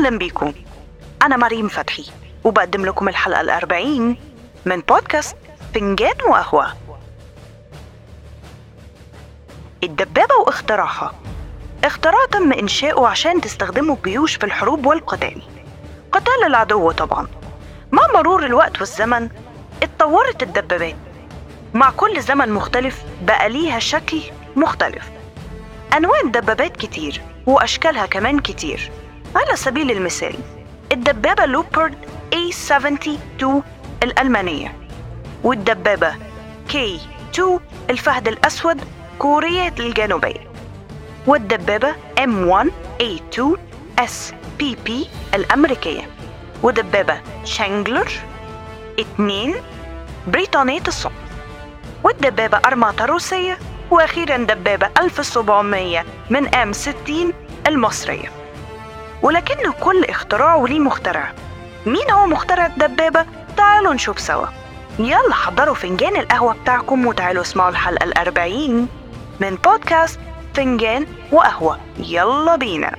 أهلا بيكم أنا مريم فتحي وبقدم لكم الحلقة الأربعين من بودكاست فنجان وقهوة الدبابة واختراعها اختراع تم إنشاؤه عشان تستخدمه الجيوش في الحروب والقتال قتال العدو طبعا مع مرور الوقت والزمن اتطورت الدبابات مع كل زمن مختلف بقى ليها شكل مختلف أنواع الدبابات كتير وأشكالها كمان كتير على سبيل المثال الدبابة لوبرد A72 الألمانية والدبابة K2 الفهد الأسود كوريا الجنوبية والدبابة M1A2 SPP الأمريكية ودبابة شانجلر 2 بريطانية الصنع والدبابة أرماتا روسية وأخيرا دبابة 1700 من M60 المصرية ولكن كل اختراع وليه مخترع مين هو مخترع الدبابة؟ تعالوا نشوف سوا يلا حضروا فنجان القهوة بتاعكم وتعالوا اسمعوا الحلقة الأربعين من بودكاست فنجان وقهوة يلا بينا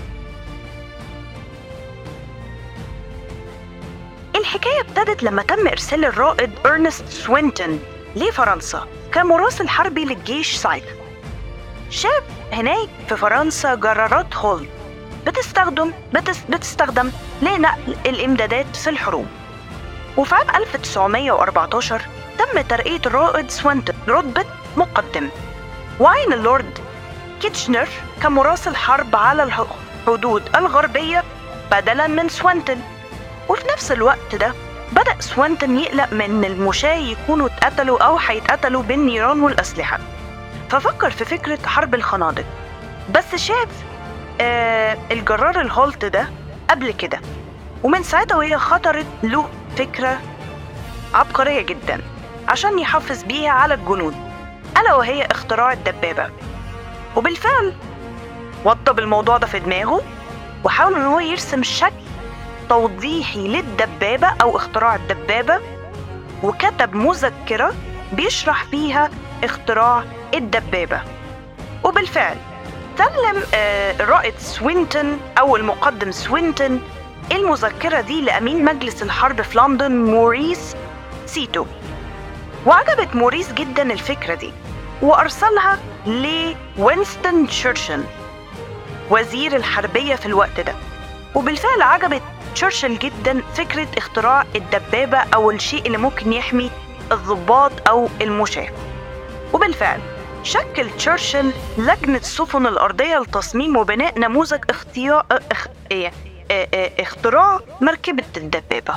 الحكاية ابتدت لما تم إرسال الرائد إرنست سوينتون لفرنسا كمراسل حربي للجيش ساعتها شاف هناك في فرنسا جرارات هول بتستخدم بتس بتستخدم لنقل الإمدادات في الحروب وفي عام 1914 تم ترقية الرائد سوينتون رتبة مقدم وعين اللورد كيتشنر كمراسل حرب على الحدود الغربية بدلا من سوينتون وفي نفس الوقت ده بدأ سوينتون يقلق من المشاة يكونوا اتقتلوا أو هيتقتلوا بالنيران والأسلحة ففكر في فكرة حرب الخنادق بس شاف آه الجرار الهولت ده قبل كده ومن ساعتها وهي خطرت له فكرة عبقرية جدا عشان يحافظ بيها على الجنود ألا وهي اختراع الدبابة وبالفعل وطب الموضوع ده في دماغه وحاول إن هو يرسم شكل توضيحي للدبابة أو اختراع الدبابة وكتب مذكرة بيشرح فيها اختراع الدبابة وبالفعل سلم الرائد سوينتون أو المقدم سوينتون المذكرة دي لأمين مجلس الحرب في لندن موريس سيتو وعجبت موريس جدا الفكرة دي وأرسلها لوينستون تشرشل وزير الحربية في الوقت ده وبالفعل عجبت تشرشل جدا فكرة اختراع الدبابة أو الشيء اللي ممكن يحمي الضباط أو المشاة وبالفعل شكل تشرشل لجنة السفن الأرضية لتصميم وبناء نموذج اختيار اخ... ايه... اه... اه... اختراع مركبة الدبابة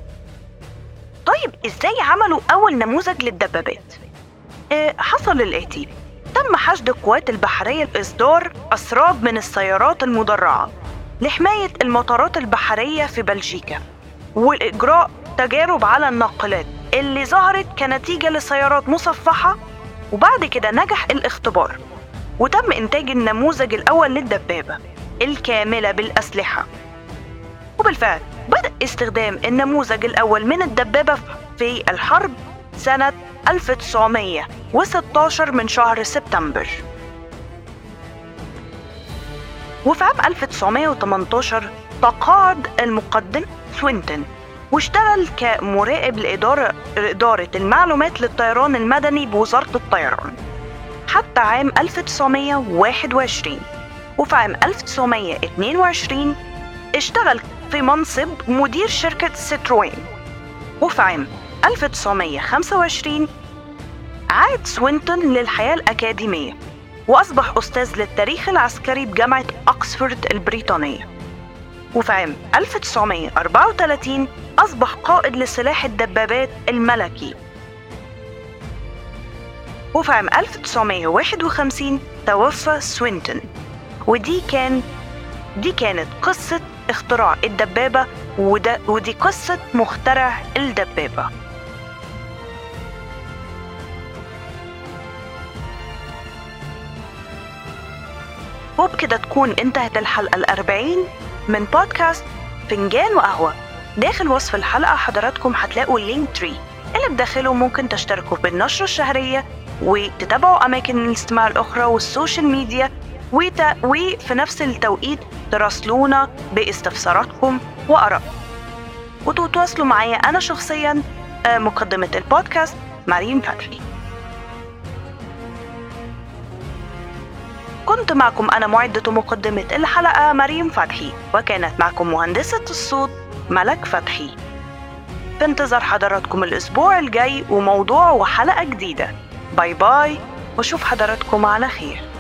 طيب ازاي عملوا أول نموذج للدبابات؟ اه حصل الآتي تم حشد القوات البحرية لإصدار أسراب من السيارات المدرعة لحماية المطارات البحرية في بلجيكا والإجراء تجارب على الناقلات اللي ظهرت كنتيجة لسيارات مصفحة وبعد كده نجح الاختبار وتم إنتاج النموذج الأول للدبابة الكاملة بالأسلحة وبالفعل بدأ استخدام النموذج الأول من الدبابة في الحرب سنة 1916 من شهر سبتمبر وفي عام 1918 تقاعد المقدم سوينتون واشتغل كمراقب لإدارة إدارة المعلومات للطيران المدني بوزارة الطيران حتى عام 1921 وفي عام 1922 اشتغل في منصب مدير شركة ستروين وفي عام 1925 عاد سوينتون للحياة الأكاديمية وأصبح أستاذ للتاريخ العسكري بجامعة أكسفورد البريطانية وفي عام 1934 أصبح قائد لسلاح الدبابات الملكي وفي عام 1951 توفى سوينتون ودي كان دي كانت قصة اختراع الدبابة وده ودي قصة مخترع الدبابة وبكده تكون انتهت الحلقة الأربعين من بودكاست فنجان وقهوة داخل وصف الحلقة حضراتكم هتلاقوا اللينك تري اللي بداخله ممكن تشتركوا بالنشرة الشهرية وتتابعوا أماكن الاستماع الأخرى والسوشيال ميديا وت- وفي نفس التوقيت تراسلونا باستفساراتكم وآرائكم وتتواصلوا معايا أنا شخصيا آه، مقدمة البودكاست مريم فتحي كنت معكم أنا معدة مقدمة الحلقة مريم فتحي وكانت معكم مهندسة الصوت ملك فتحي في انتظار حضراتكم الأسبوع الجاي وموضوع وحلقة جديدة باي باي واشوف حضراتكم على خير